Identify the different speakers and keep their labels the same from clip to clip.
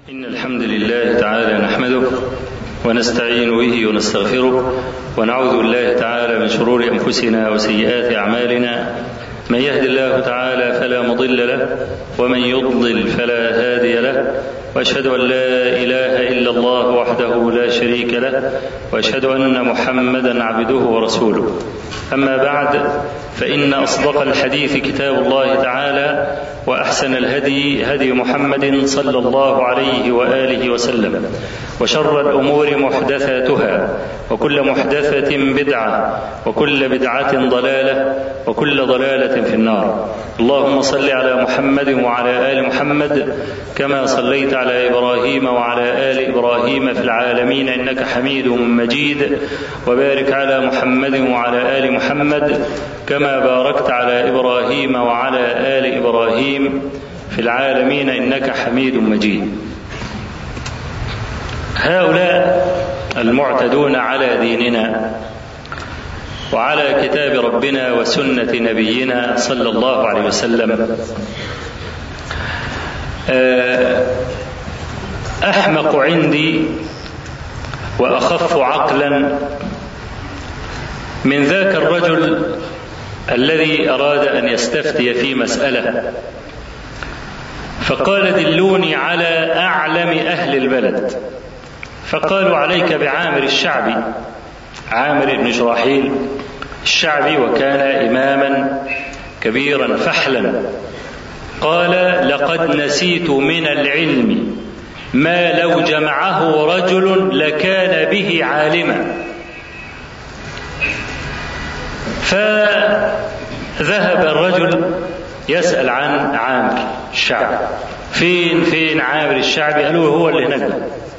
Speaker 1: إن الحمد لله تعالى نحمده ونستعين به ونستغفره ونعوذ بالله تعالى من شرور أنفسنا وسيئات أعمالنا من يهد الله تعالى فلا مضل له ومن يضلل فلا هادي له واشهد ان لا اله الا الله وحده لا شريك له واشهد ان محمدا عبده ورسوله اما بعد فان اصدق الحديث كتاب الله تعالى واحسن الهدي هدي محمد صلى الله عليه واله وسلم وشر الامور محدثاتها وكل محدثه بدعه وكل بدعه ضلاله وكل ضلاله في النار اللهم صل على محمد وعلى ال محمد كما صليت على ابراهيم وعلى ال ابراهيم في العالمين انك حميد مجيد وبارك على محمد وعلى ال محمد كما باركت على ابراهيم وعلى ال ابراهيم في العالمين انك حميد مجيد هؤلاء المعتدون على ديننا وعلى كتاب ربنا وسنه نبينا صلى الله عليه وسلم احمق عندي واخف عقلا من ذاك الرجل الذي اراد ان يستفتي في مساله فقال دلوني على اعلم اهل البلد فقالوا عليك بعامر الشعبي عامر بن شراحيل الشعبي وكان اماما كبيرا فحلا قال لقد نسيت من العلم ما لو جمعه رجل لكان به عالما فذهب الرجل يسأل عن عامر الشعبي فين فين عامر الشعبي قالوا هو اللي هناك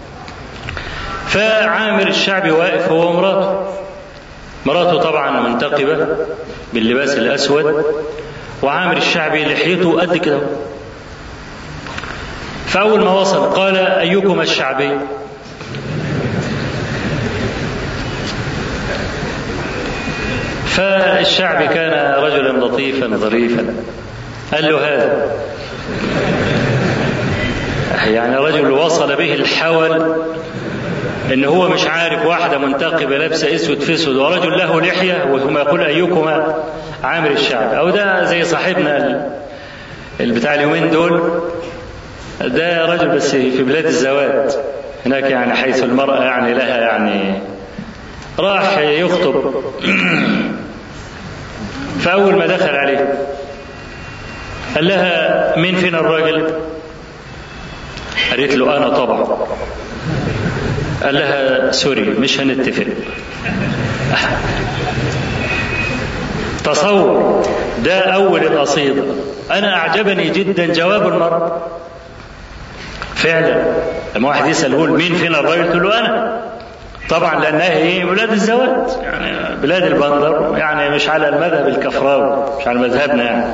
Speaker 1: فعامر الشعبي واقف هو ومراته مراته طبعا منتقبة باللباس الأسود وعامر الشعبي لحيته قد كده فأول ما وصل قال أيكم الشعبي فالشعبي كان رجلا لطيفا ظريفا قال له هذا يعني رجل وصل به الحول ان هو مش عارف واحدة منتقبة لابسة اسود في اسود ورجل له لحية وثم يقول ايكما عامر الشعب او ده زي صاحبنا البتاع اليومين دول ده رجل بس في بلاد الزواج هناك يعني حيث المرأة يعني لها يعني راح يخطب فأول ما دخل عليه قال لها مين فينا الراجل قالت له أنا طبعا قال لها سوري مش هنتفق تصور ده أول القصيدة أنا أعجبني جدا جواب المرأة فعلا لما واحد يسأل يقول مين فينا الراجل تقول له أنا طبعا لأنها هي بلاد الزواج يعني بلاد البندر يعني مش على المذهب الكفراوي مش على مذهبنا يعني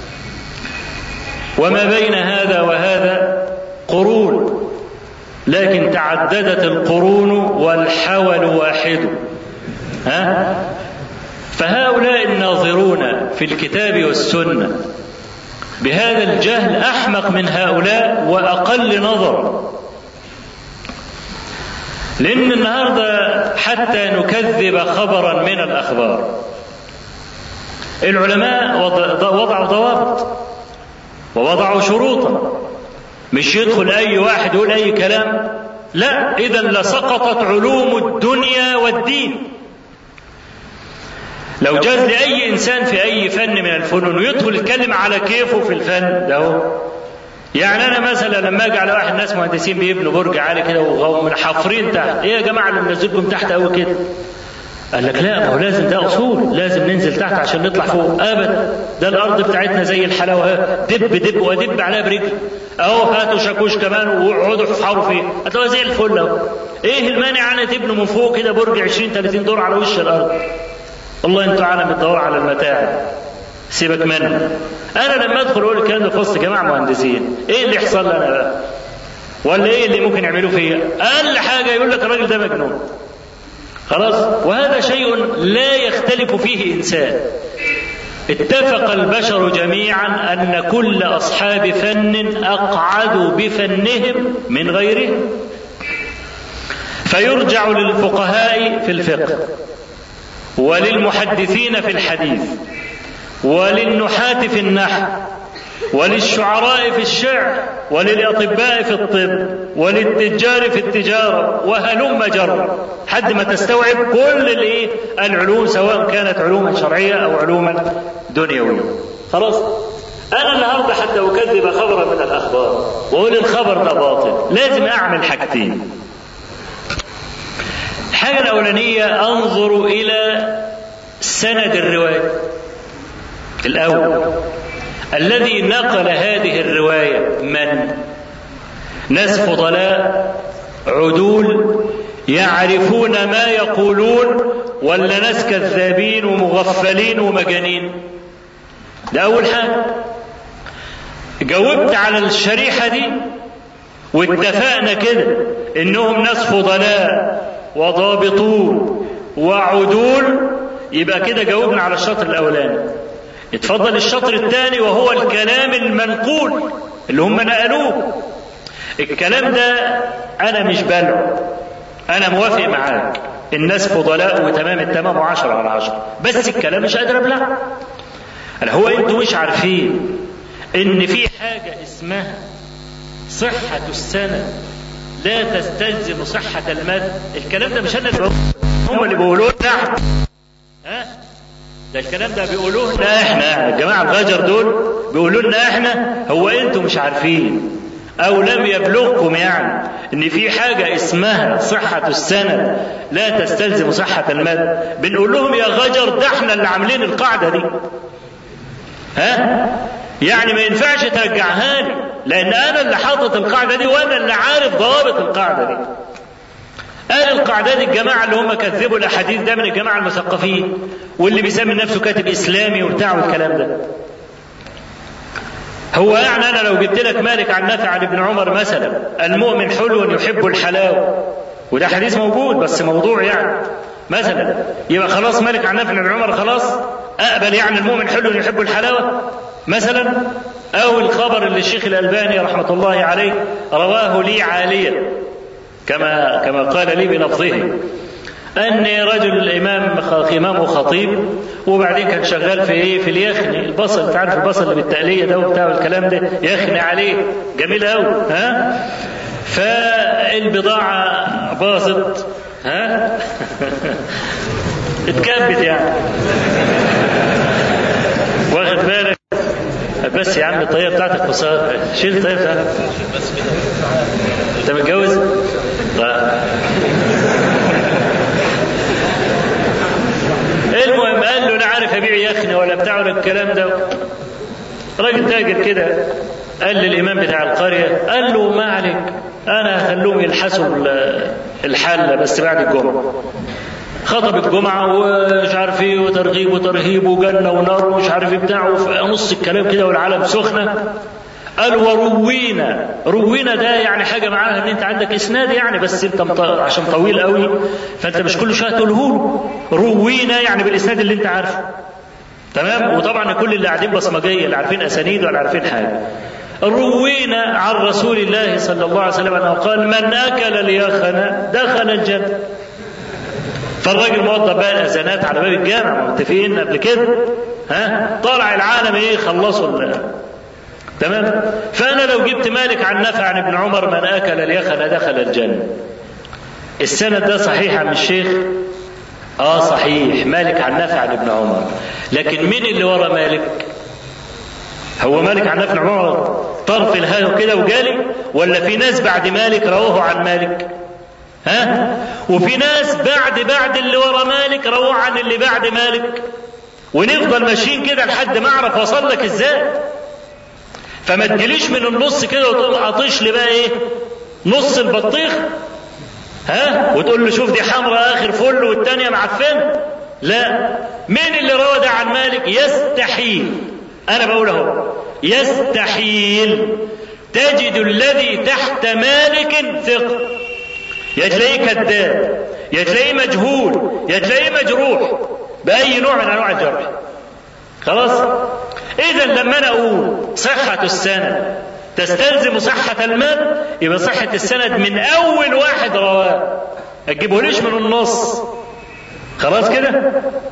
Speaker 1: وما بين هذا وهذا قرون لكن تعددت القرون والحول واحد ها فهؤلاء الناظرون في الكتاب والسنه بهذا الجهل احمق من هؤلاء واقل نظرا لان النهارده حتى نكذب خبرا من الاخبار العلماء وضعوا ضوابط ووضعوا شروطا مش يدخل اي واحد يقول اي كلام لا اذا لسقطت علوم الدنيا والدين لو جاز لاي انسان في اي فن من الفنون ويدخل يتكلم على كيفه في الفن ده يعني انا مثلا لما اجي على واحد ناس مهندسين بيبنوا برج عالي كده وهم حافرين تحت ايه يا جماعه اللي منزلكم تحت قوي كده قال لك لا ما هو لازم ده اصول لازم ننزل تحت عشان نطلع فوق ابدا ده الارض بتاعتنا زي الحلاوه دب دب ودب عليها برجل اهو هاتوا شاكوش كمان واقعدوا احفروا فيه هتبقى زي الفل اهو ايه المانع انا تبنوا من فوق كده برج 20 30 دور على وش الارض والله انتوا عالم الدور على المتاع سيبك منه انا لما ادخل اقول الكلام ده في وسط جماعه مهندسين ايه اللي يحصل لي انا بقى ولا ايه اللي ممكن يعملوه فيا اقل حاجه يقول لك الراجل ده مجنون خلاص وهذا شيء لا يختلف فيه انسان اتفق البشر جميعا أن كل أصحاب فن أقعدوا بفنهم من غيرهم فيرجع للفقهاء في الفقه وللمحدثين في الحديث وللنحاة في النحو وللشعراء في الشعر وللأطباء في الطب وللتجار في التجارة وهلم جر حد ما تستوعب كل الايه العلوم سواء كانت علوما شرعية أو علوما دنيوية خلاص أنا النهاردة حتى أكذب خبرا من الأخبار وأقول الخبر ده باطل لازم أعمل حاجتين الحاجة الأولانية أنظر إلى سند الرواية الأول الذي نقل هذه الرواية من ناس فضلاء عدول يعرفون ما يقولون ولا ناس كذابين ومغفلين ومجانين ده أول حاجة جاوبت على الشريحة دي واتفقنا كده إنهم ناس فضلاء وضابطون وعدول يبقى كده جاوبنا على الشطر الأولاني اتفضل الشطر الثاني وهو الكلام المنقول اللي هم نقلوه الكلام ده انا مش بلعه انا موافق معاك الناس فضلاء وتمام التمام وعشرة على عشرة بس الكلام مش قادر ابلعه هو انتوا مش عارفين ان في حاجة اسمها صحة السنة لا تستلزم صحة المد الكلام ده مش انا اللي هم اللي بيقولوه نحن ها ده الكلام ده بيقولوه لنا احنا الجماعه الغجر دول بيقولوا لنا احنا هو انتم مش عارفين او لم يبلغكم يعني ان في حاجه اسمها صحه السند لا تستلزم صحه المد بنقول لهم يا غجر ده احنا اللي عاملين القاعده دي ها يعني ما ينفعش ترجعها لي لان انا اللي حاطط القاعده دي وانا اللي عارف ضوابط القاعده دي قال القاعدة دي الجماعة اللي هم كذبوا الأحاديث ده من الجماعة المثقفين واللي بيسمي نفسه كاتب إسلامي وبتاع والكلام ده. هو يعني أنا لو جبت لك مالك عن نافع عن ابن عمر مثلا المؤمن حلو يحب الحلاوة وده حديث موجود بس موضوع يعني مثلا يبقى خلاص مالك عن نافع عن عمر خلاص أقبل يعني المؤمن حلو يحب الحلاوة مثلا أو الخبر اللي الشيخ الألباني رحمة الله عليه رواه لي عاليا كما كما قال لي بلفظه ان رجل امام امام وخطيب وبعدين كان شغال في ايه في اليخني البصل انت عارف البصل اللي بالتقليه ده وبتاع والكلام ده يخني عليه جميل قوي ها فالبضاعه باظت ها اتكبت يعني واخد بالك بس يا عم الطريقه بتاعتك قصيره شيل الطريقه بتاعتك انت متجوز؟ المهم قال له انا عارف ابيع يخني ولا بتاع ولا الكلام ده راجل تاجر كده قال للامام بتاع القريه قال له ما عليك انا هخليهم يلحسوا الحله بس بعد الجمعه خطب الجمعة ومش عارف ايه وترغيب وترهيب وجنة ونار ومش عارف ايه بتاع وفي نص الكلام كده والعالم سخنة قال وروينا روينا ده يعني حاجة معاها ان انت عندك اسناد يعني بس انت مط... عشان طويل قوي فانت مش كل شوية تقوله له روينا يعني بالاسناد اللي انت عارفه تمام وطبعا كل اللي قاعدين بصمجية اللي عارفين اسانيد ولا عارفين حاجة روينا عن رسول الله صلى الله عليه وسلم انه قال من اكل اليخن دخل الجنة فالراجل موظف بقى الاذانات على باب الجامع متفقين قبل كده ها طالع العالم ايه خلصوا تمام فانا لو جبت مالك عن نافع عن ابن عمر من اكل اليخن دخل الجنه السند ده صحيح عن الشيخ اه صحيح مالك عن نافع عن ابن عمر لكن مين اللي ورا مالك هو مالك عن نافع عن عمر طرف الهاي كده وجالي ولا في ناس بعد مالك رواه عن مالك ها وفي ناس بعد بعد اللي ورا مالك رواه عن اللي بعد مالك ونفضل ماشيين كده لحد ما اعرف اوصل لك ازاي فما تجيليش من النص كده وتقوم قاطش لي بقى ايه نص البطيخ ها وتقول له شوف دي حمراء اخر فل والتانية معفنه لا مين اللي روى ده عن مالك يستحيل انا بقول اهو يستحيل تجد الذي تحت مالك ثقه يا تلاقيه كذاب يا تلاقيه مجهول يا تلاقيه مجروح باي نوع من انواع الجرح
Speaker 2: خلاص اذا لما انا اقول صحه السند تستلزم صحة المد يبقى صحة السند من أول واحد رواه ما تجيبهوليش من النص خلاص كده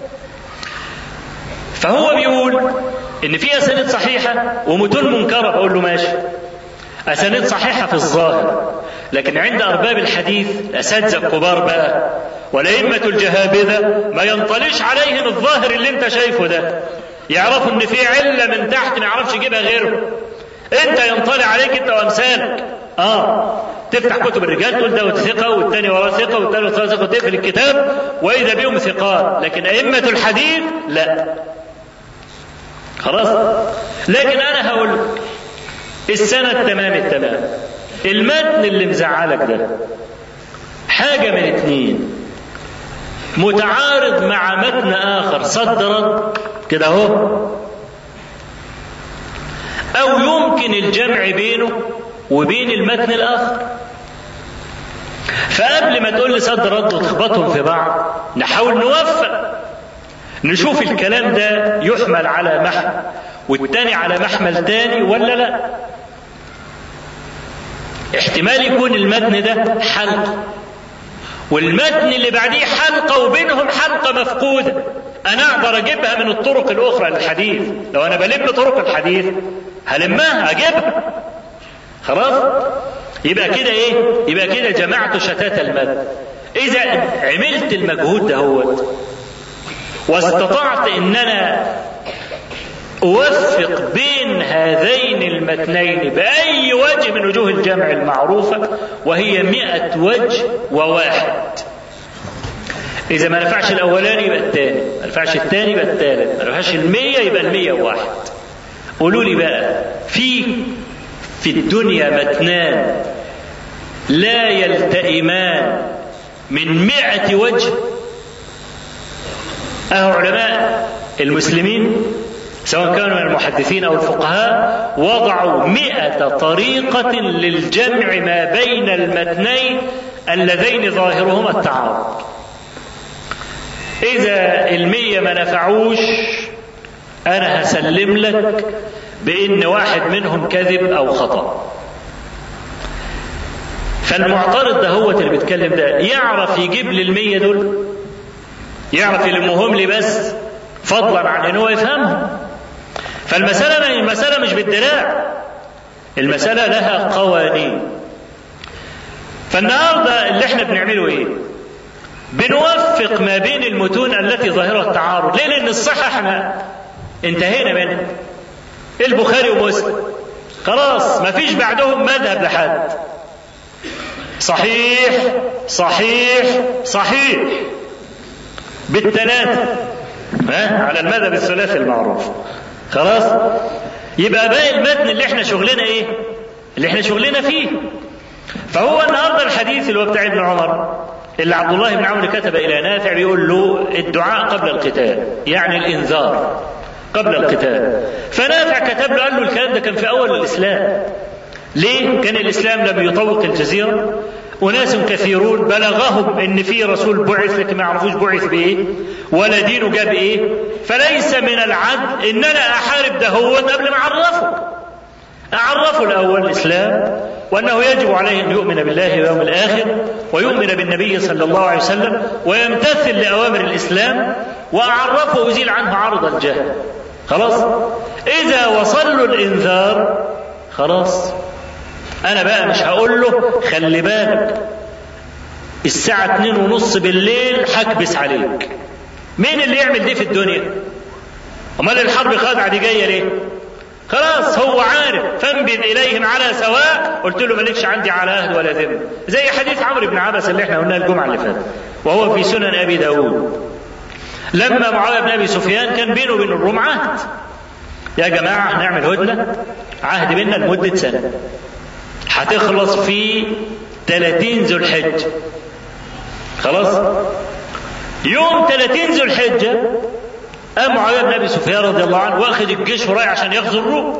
Speaker 2: فهو بيقول ان في اسانيد صحيحه ومتون منكره بقول له ماشي اسانيد صحيحه في الظاهر لكن عند ارباب الحديث الاساتذه الكبار بقى والائمه الجهابذه ما ينطليش عليهم الظاهر اللي انت شايفه ده يعرفوا ان في عله من تحت ما يعرفش يجيبها غيره انت ينطلي عليك انت وامثالك اه تفتح كتب الرجال تقول ده ثقة والتاني وراه ثقة والتاني وراه ثقة وتقفل الكتاب وإذا بهم ثقات لكن أئمة الحديث لا خلاص لكن أنا هقول لك السند تمام التمام المتن اللي مزعلك ده حاجة من اتنين متعارض مع متن آخر صد رد كده أهو أو يمكن الجمع بينه وبين المتن الآخر فقبل ما تقول لي صد رد وتخبطهم في بعض نحاول نوفق نشوف الكلام ده يحمل على محمل والتاني على محمل تاني ولا لا احتمال يكون المتن ده حلقة والمتن اللي بعديه حلقة وبينهم حلقة مفقودة أنا أقدر أجيبها من الطرق الأخرى للحديث لو أنا بلم طرق الحديث هلمها أجيبها خلاص يبقى كده ايه يبقى كده جمعت شتات المد اذا عملت المجهود دهوت واستطعت ان انا اوفق بين هذين المتنين باي وجه من وجوه الجمع المعروفه وهي مئة وجه وواحد إذا ما نفعش الأولاني يبقى الثاني، ما نفعش الثاني يبقى الثالث، ما نفعش المية يبقى المية وواحد. قولوا لي بقى في في الدنيا متنان لا يلتئمان من مئة وجه أهو علماء المسلمين سواء كانوا من المحدثين أو الفقهاء وضعوا مئة طريقة للجمع ما بين المتنين اللذين ظاهرهما التعارض إذا المية ما نفعوش أنا هسلم لك بإن واحد منهم كذب أو خطأ فالمعترض ده هو اللي بيتكلم ده يعرف يجيب لي المية دول يعرف يلمهم لي بس فضلا عن ان هو يفهمهم فالمسألة المسألة مش بالدراع المسألة لها قوانين فالنهارده اللي احنا بنعمله ايه؟ بنوفق ما بين المتون التي ظاهرها التعارض، ليه؟ لأن الصحة احنا انتهينا منها. البخاري ومسلم خلاص ما فيش بعدهم مذهب لحد صحيح صحيح صحيح بالثلاثة ها على المذهب الثلاثي المعروف خلاص يبقى باقي المتن اللي احنا شغلنا ايه اللي احنا شغلنا فيه فهو النهارده الحديث اللي هو بتاع ابن عمر اللي عبد الله بن عمرو كتب الى نافع بيقول له الدعاء قبل القتال يعني الانذار قبل القتال فنافع كتب له قال له الكلام ده كان في اول الاسلام ليه كان الاسلام لم يطوق الجزيره أناس كثيرون بلغهم إن في رسول بعث لكن ما يعرفوش بعث بإيه ولا دينه جاب إيه فليس من العدل إن أنا أحارب ده هو قبل ما أعرفه أعرفه الأول الإسلام وأنه يجب عليه أن يؤمن بالله واليوم الآخر ويؤمن بالنبي صلى الله عليه وسلم ويمتثل لأوامر الإسلام وأعرفه ويزيل عنه عرض الجهل خلاص إذا وصل له الإنذار خلاص أنا بقى مش هقول له خلي بالك الساعة اتنين ونص بالليل هكبس عليك مين اللي يعمل دي في الدنيا امال الحرب خادعة دي جاية ليه خلاص هو عارف فانبذ اليهم على سواء قلت له مالكش عندي على اهل ولا ذمه زي حديث عمرو بن عبس اللي احنا قلناه الجمعه اللي فاتت وهو في سنن ابي داود لما معاويه بن ابي سفيان كان بينه وبين الروم عهد يا جماعه نعمل هدنه عهد بيننا لمده سنه هتخلص في 30 ذو الحجه خلاص يوم 30 ذو الحجه قام معاويه بن ابي سفيان رضي الله عنه واخد الجيش ورايح عشان يغزو الروم.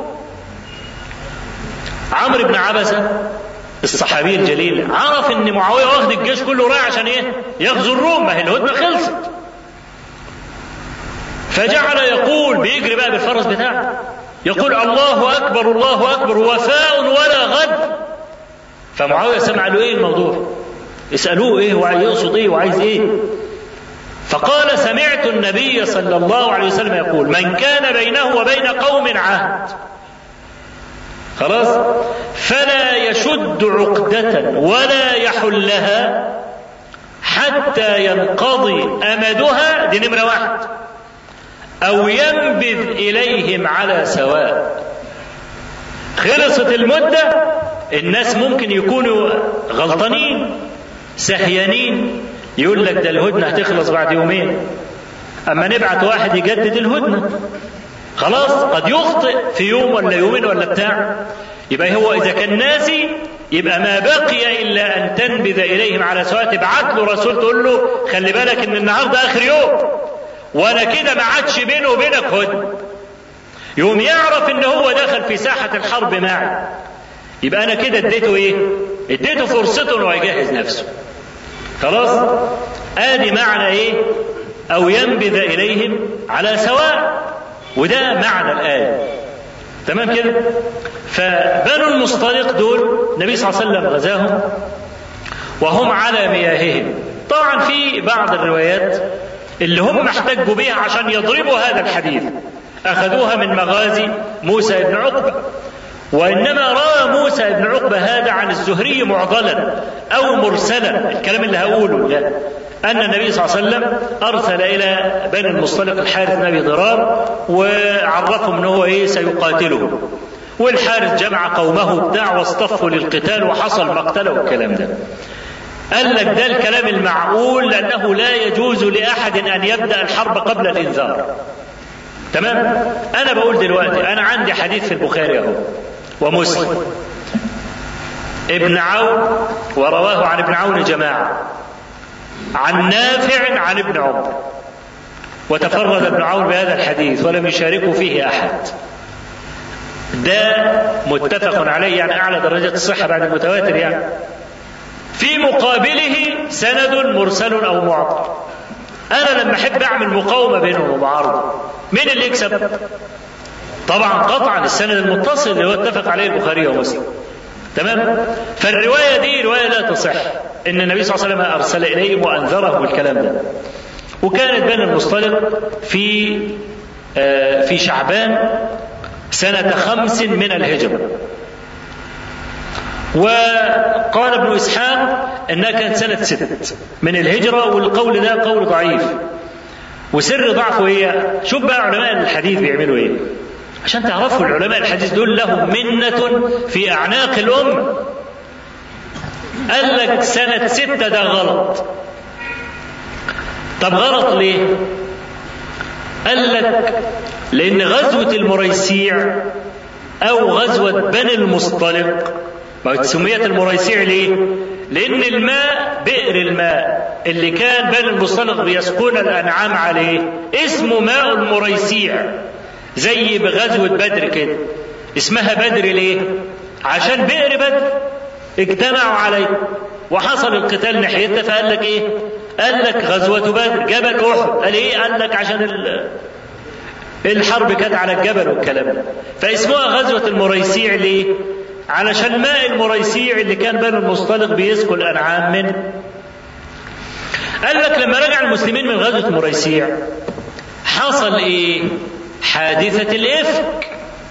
Speaker 2: عمرو بن عبسه الصحابي الجليل عرف ان معاويه واخد الجيش كله رايح عشان ايه؟ يغزو الروم ما هي الهدنه خلصت. فجعل يقول بيجري بقى بالفرس بتاعه يقول الله اكبر الله اكبر وفاء ولا غد فمعاويه سمع له ايه الموضوع اسالوه ايه ويقصد ايه وعايز ايه فقال سمعت النبي صلى الله عليه وسلم يقول من كان بينه وبين قوم عهد خلاص فلا يشد عقدة ولا يحلها حتى ينقضي أمدها دي نمرة واحد أو ينبذ إليهم على سواء خلصت المدة الناس ممكن يكونوا غلطانين سهيانين يقول لك ده الهدنة هتخلص بعد يومين أما نبعت واحد يجدد الهدنة خلاص قد يخطئ في يوم ولا يومين ولا بتاع يبقى هو إذا كان ناسي يبقى ما بقي إلا أن تنبذ إليهم على سواء تبعت له رسول تقول له خلي بالك إن النهاردة آخر يوم وأنا كده ما عادش بينه وبينك هدنة يوم يعرف إن هو دخل في ساحة الحرب معي يبقى أنا كده اديته إيه؟ اديته فرصته إنه يجهز نفسه خلاص ادي معنى ايه او ينبذ اليهم على سواء وده معنى الايه تمام كده فبنو المصطلق دول النبي صلى الله عليه وسلم غزاهم وهم على مياههم طبعا في بعض الروايات اللي هم احتجوا بها عشان يضربوا هذا الحديث اخذوها من مغازي موسى بن عقبه وإنما روى موسى بن عقبة هذا عن الزهري معضلا أو مرسلا الكلام اللي هقوله ده أن النبي صلى الله عليه وسلم أرسل إلى بني المصطلق الحارث بن أبي ضرار وعرفهم أنه هو إيه سيقاتله والحارث جمع قومه بتاع واصطفوا للقتال وحصل مقتله والكلام ده قال لك ده الكلام المعقول لأنه لا يجوز لأحد أن يبدأ الحرب قبل الإنذار تمام أنا بقول دلوقتي أنا عندي حديث في البخاري أهو ومسلم ابن عون ورواه عن ابن عون جماعة عن نافع عن ابن عمر وتفرد ابن عون بهذا الحديث ولم يشاركه فيه أحد ده متفق عليه يعني أعلى درجة الصحة بعد المتواتر يعني في مقابله سند مرسل أو معطل أنا لما أحب أعمل مقاومة بينهم ومعارضة مين اللي يكسب؟ طبعا قطعا السند المتصل اللي هو اتفق عليه البخاري ومسلم تمام فالروايه دي روايه لا تصح ان النبي صلى الله عليه وسلم ارسل اليهم وانذرهم بالكلام ده وكانت بين المصطلق في آه في شعبان سنة خمس من الهجرة وقال ابن إسحاق أنها كانت سنة ست من الهجرة والقول ده قول ضعيف وسر ضعفه هي شوف بقى علماء الحديث بيعملوا ايه عشان تعرفوا العلماء الحديث دول لهم منة في أعناق الأمة قال لك سنة ستة ده غلط طب غلط ليه قال لك لأن غزوة المريسيع أو غزوة بني المصطلق ما سميت المريسيع ليه؟ لأن الماء بئر الماء اللي كان بني المصطلق بيسقون الأنعام عليه اسمه ماء المريسيع زي بغزوة بدر كده اسمها بدر ليه؟ عشان بئر بدر اجتمعوا عليه وحصل القتال ناحيتها فقال لك ايه؟ قال لك غزوة بدر جبل احد قال ايه؟ قال لك عشان ال... الحرب كانت على الجبل والكلام ده فاسمها غزوة المريسيع ليه؟ علشان ماء المريسيع اللي كان بنو المصطلق بيسقوا الانعام منه قال لك لما رجع المسلمين من غزوة المريسيع حصل ايه؟ حادثة الإفك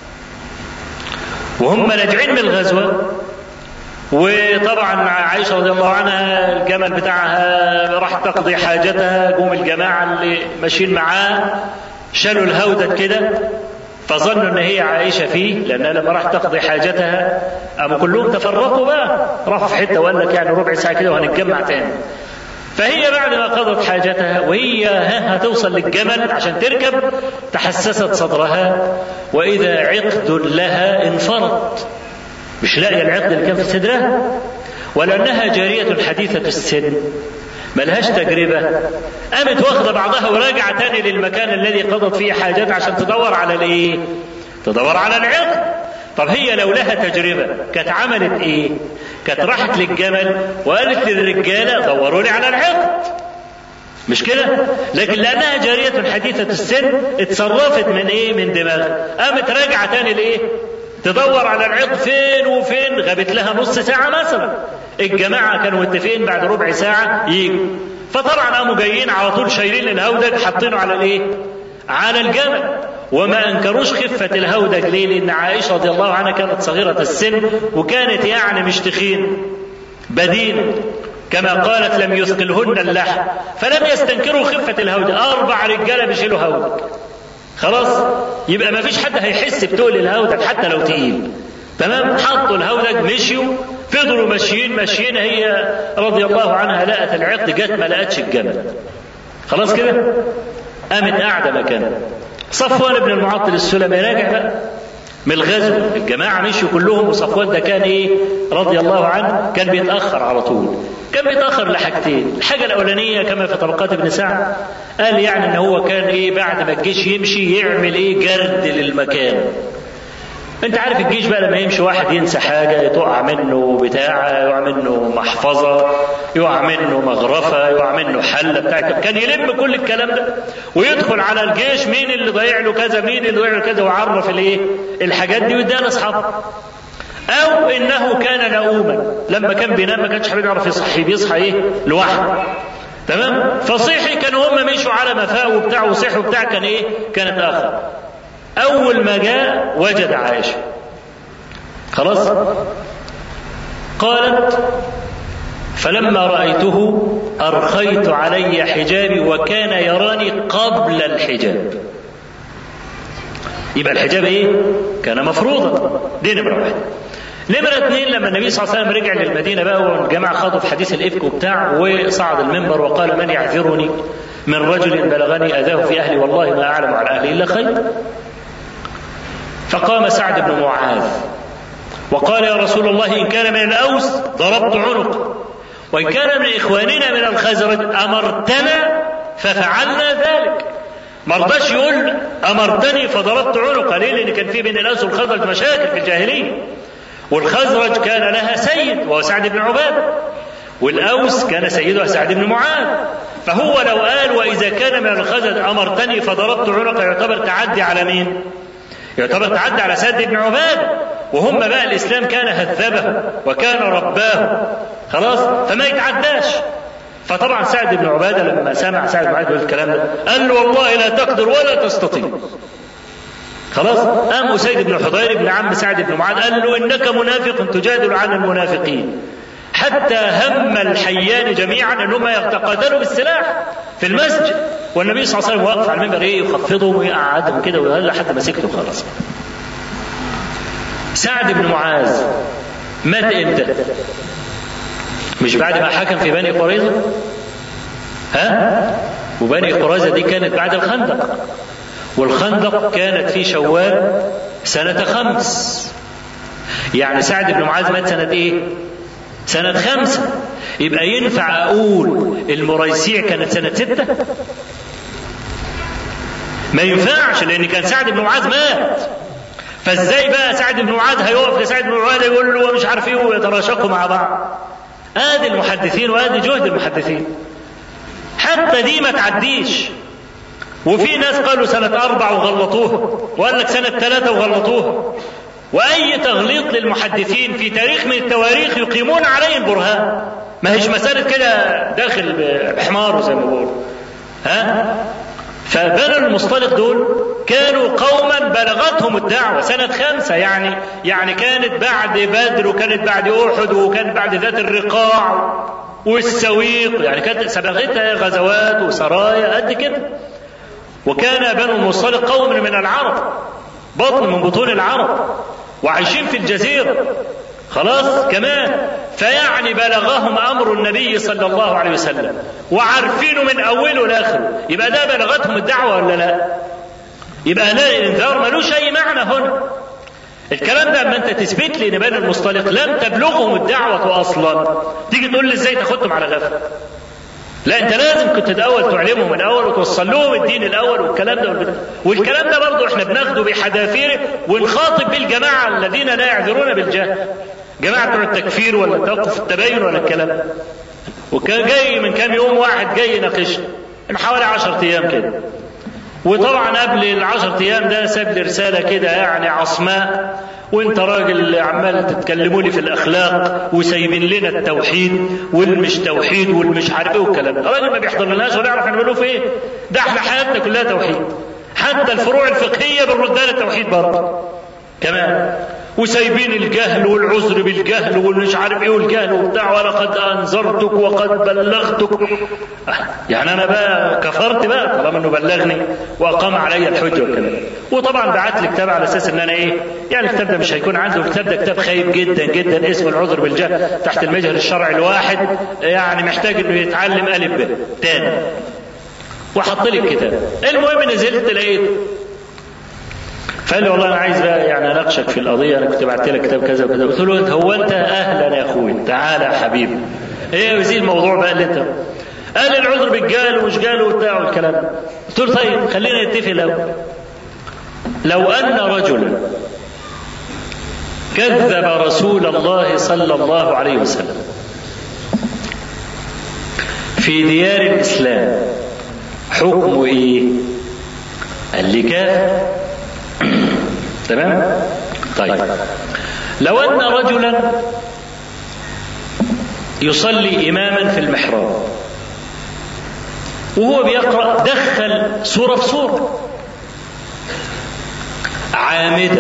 Speaker 2: وهم راجعين من الغزوة وطبعا عائشة رضي الله عنها الجمل بتاعها راح تقضي حاجتها قوم الجماعة اللي ماشيين معاه شالوا الهودة كده فظنوا ان هي عائشه فيه لانها لما راح تقضي حاجتها قاموا كلهم تفرقوا بقى راحوا في حته وقال لك يعني ربع ساعه كده وهنتجمع تاني فهي بعد ما قضت حاجتها وهي هتوصل للجمل عشان تركب تحسست صدرها واذا عقد لها انفرط مش لاقيه العقد اللي كان في صدرها ولانها جاريه حديثه السن ملهاش تجربة قامت واخدة بعضها وراجعة تاني للمكان الذي قضت فيه حاجات عشان تدور على الايه؟ تدور على العقد طب هي لو لها تجربة كانت عملت ايه؟ كانت راحت للجمل وقالت للرجالة دوروا لي على العقد مش كده لكن لانها جاريه حديثه السن اتصرفت من ايه من دماغها قامت راجعه تاني لايه تدور على العقد فين وفين غابت لها نص ساعه مثلا الجماعه كانوا متفقين بعد ربع ساعه يجوا فطبعا قاموا جايين على طول شايلين الهودج حاطينه على الايه على الجمل وما انكروش خفه الهودج ليه لان عائشه رضي الله عنها كانت صغيره السن وكانت يعني مش تخين بدين كما قالت لم يثقلهن اللحم فلم يستنكروا خفة الهودج أربع رجالة بيشيلوا هودج خلاص يبقى ما فيش حد هيحس بتقل الهودج حتى لو تقيل تمام حطوا الهودج مشيوا فضلوا ماشيين ماشيين هي رضي الله عنها لقت العقد جت ما لقتش الجمل خلاص كده قامت قاعده مكانها صفوان بن المعطل السلمي راجع بقى من الغزو الجماعة مشوا كلهم وصفوان ده كان ايه رضي الله عنه كان بيتأخر على طول كان بيتأخر لحاجتين الحاجة الأولانية كما في طبقات ابن سعد قال يعني ان هو كان ايه بعد ما الجيش يمشي يعمل ايه جرد للمكان انت عارف الجيش بقى لما يمشي واحد ينسى حاجة تقع منه بتاع يقع منه محفظة يقع منه مغرفة يقع منه حلة بتاع كان يلم كل الكلام ده ويدخل على الجيش مين اللي ضيع له كذا مين اللي ضيع له كذا ويعرف الايه الحاجات دي ويديها لاصحابه او انه كان نؤوما لما كان بينام ما كانش حابب يعرف يصحي بيصحى ايه لوحده تمام فصيحي كانوا هم مشوا على مفاء وبتاع وصحوا وبتاع كان ايه كان اتاخر أول ما جاء وجد عائشة خلاص قالت فلما رأيته أرخيت علي حجابي وكان يراني قبل الحجاب يبقى الحجاب ايه كان مفروضا دي نمرة واحد نمرة اثنين لما النبي صلى الله عليه وسلم رجع للمدينة بقى والجماعة خاضوا في حديث الإفك وبتاع وصعد المنبر وقال من يعذرني من رجل بلغني أذاه في أهلي والله ما أعلم على أهلي إلا خير فقام سعد بن معاذ وقال يا رسول الله إن كان من الأوس ضربت عنق وإن كان من إخواننا من الخزرج أمرتنا ففعلنا ذلك ما رضاش يقول أمرتني فضربت عنق ليه؟ لأن كان في بين الأوس والخزرج مشاكل في الجاهلية والخزرج كان لها سيد وهو سعد بن عبادة والأوس كان سيدها سعد بن معاذ فهو لو قال وإذا كان من الخزرج أمرتني فضربت عنق يعتبر تعدي على مين؟ يعتبر تعدى على سعد بن عبادة وهم بقى الإسلام كان هذبه وكان رباه خلاص فما يتعداش فطبعا سعد بن عبادة لما سمع سعد بن عبادة الكلام ده قال له والله لا تقدر ولا تستطيع خلاص قام أسيد بن حضير بن عم سعد بن معاذ قال له إنك منافق تجادل عن المنافقين حتى هم الحيان جميعا انهم يتقاتلوا بالسلاح في المسجد والنبي صلى الله عليه وسلم واقف على المنبر ايه يخفضهم ويقعدهم كده لحد ما سكتوا خلاص سعد بن معاذ مات امتى؟ مش بعد ما حكم في بني قريظه؟ ها؟ وبني قريظه دي كانت بعد الخندق والخندق كانت في شوال سنة خمس يعني سعد بن معاذ مات سنة ايه؟ سنة خمسة يبقى ينفع أقول المريسيع كانت سنة ستة ما ينفعش لأن كان سعد بن معاذ مات فازاي بقى سعد بن معاذ هيقف لسعد بن معاذ يقول له مش عارف ايه ويتراشقوا مع بعض ادي المحدثين وادي جهد المحدثين حتى دي ما تعديش وفي ناس قالوا سنة أربع وغلطوها وقال لك سنة ثلاثة وغلطوها وأي تغليط للمحدثين في تاريخ من التواريخ يقيمون عليه البرهان ما هيش مسألة كده داخل بحماره زي ما بيقولوا ها فبنو المصطلق دول كانوا قوما بلغتهم الدعوة سنة خمسة يعني يعني كانت بعد بدر وكانت بعد أحد وكانت بعد ذات الرقاع والسويق يعني كانت سبقتها غزوات وسرايا قد كده وكان بنو المصطلق قوم من العرب بطن من بطون العرب وعايشين في الجزيرة خلاص كمان فيعني بلغهم امر النبي صلى الله عليه وسلم وعارفينه من اوله لاخره يبقى ده بلغتهم الدعوه ولا لا؟ يبقى لا الانذار ملوش اي معنى هنا الكلام ده اما انت تثبت لي ان بني المصطلق لم تبلغهم الدعوه اصلا تيجي تقول لي ازاي تاخدهم على غفله لا انت لازم كنت الاول تعلمهم الاول وتوصل لهم الدين الاول والكلام ده والبتاع. والكلام ده برضه احنا بناخده بحذافيره ونخاطب بيه الجماعه الذين لا يعذرون بالجهل جماعه بتوع التكفير ولا توقف التبين ولا الكلام ده وكان جاي من كام يوم واحد جاي يناقشني من حوالي 10 ايام كده وطبعا قبل العشر ايام ده ساب لي رساله كده يعني عصماء وانت راجل عمال تتكلموا لي في الاخلاق وسايبين لنا التوحيد والمش توحيد والمش عارف ايه والكلام ده الراجل ما بيحضر لناش ولا يعرف نعمله في ايه ده احنا حياتنا كلها توحيد حتى الفروع الفقهيه بنردها للتوحيد برضه كمان وسايبين الجهل والعذر بالجهل والمش عارف ايه والجهل وبتاع ولقد انذرتك وقد بلغتك يعني انا بقى كفرت بقى طالما انه بلغني واقام علي الحجه والكلام وطبعا بعت لي كتاب على اساس ان انا ايه يعني الكتاب ده مش هيكون عنده الكتاب ده كتاب خايب جدا جدا اسمه العذر بالجهل تحت المجهل الشرعي الواحد يعني محتاج انه يتعلم الف ب تاني وحط لي الكتاب المهم نزلت لقيت فقال لي والله انا عايز بقى يعني اناقشك في القضيه انا كنت بعت لك كتاب كذا وكذا قلت له انت هو انت اهلا يا اخوي تعالى يا حبيبي ايه وزي الموضوع بقى اللي انت قال لي العذر بالجهل ومش جهل وبتاع والكلام ده قلت له طيب خلينا نتفق لو لو ان رجلا كذب رسول الله صلى الله عليه وسلم في ديار الاسلام حكمه ايه قال لي كافر تمام طيب لو ان رجلا يصلي اماما في المحراب وهو بيقرا دخل سوره في سوره عامدا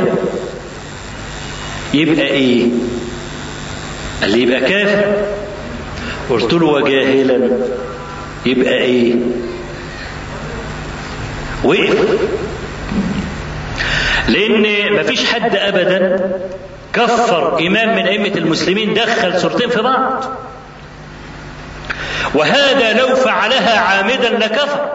Speaker 2: يبقى ايه قال لي يبقى كافر قلت له وجاهلا يبقى ايه وقف لان مفيش حد ابدا كفر امام من ائمه المسلمين دخل سورتين في بعض وهذا لو فعلها عامدا لكفر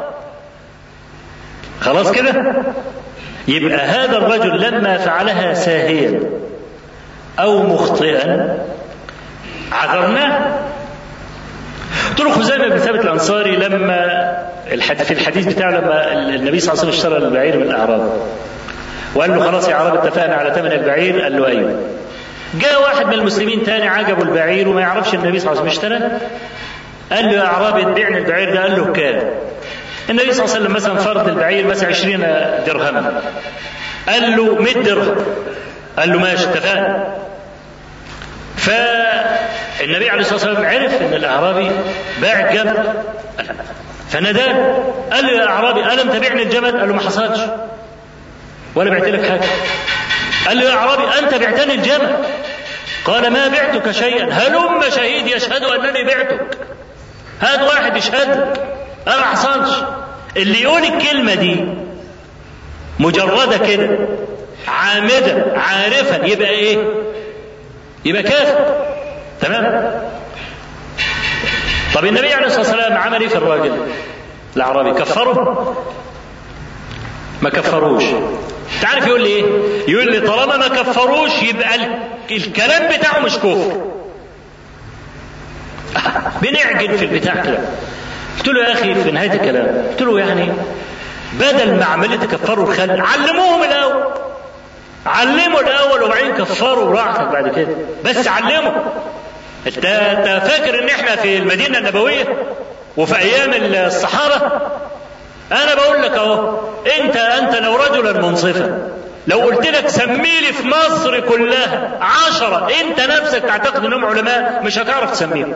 Speaker 2: خلاص كده يبقى هذا الرجل لما فعلها ساهيا او مخطئا عذرناه قلت له خزيمه بن ثابت الانصاري لما في الحديث بتاعه لما النبي صلى الله عليه وسلم اشترى البعير من الاعراب وقال له خلاص يا عرب اتفقنا على ثمن البعير قال له ايوه جاء واحد من المسلمين تاني عجبه البعير وما يعرفش النبي صلى الله عليه وسلم اشترى قال له يا اعرابي تبيعني البعير ده قال له كام النبي صلى الله عليه وسلم مثلا فرض البعير مثلا 20 درهما قال له 100 درهم قال له ماشي اتفقنا فالنبي عليه الصلاه والسلام عرف ان الاعرابي باع الجمل فناداه قال له يا اعرابي الم تبعني الجمل قال له ما حصلش ولا بعت لك حاجه قال له يا اعرابي انت بعتني الجمل قال ما بعتك شيئا هلم شهيد يشهد انني بعتك هات واحد يشهد انا ما حصلش اللي يقول الكلمه دي مجرده كده عامدا عارفا يبقى ايه يبقى كافر تمام طب النبي عليه الصلاه والسلام عمل ايه في الراجل الاعرابي كفره ما كفروش تعرف يقول لي ايه يقول لي طالما ما كفروش يبقى الكلام بتاعه مش كفر بنعجن في البتاع كده قلت له يا اخي في نهايه الكلام قلت له يعني بدل ما عمليه تكفروا الخلق علموهم الاول علموا الاول وبعدين كفروا براحتك بعد كده بس علموا انت انت فاكر ان احنا في المدينه النبويه وفي ايام الصحابه انا بقول لك اهو انت انت لو رجلا منصفا لو قلت لك سمي لي في مصر كلها عشرة انت نفسك تعتقد انهم علماء مش هتعرف تسميهم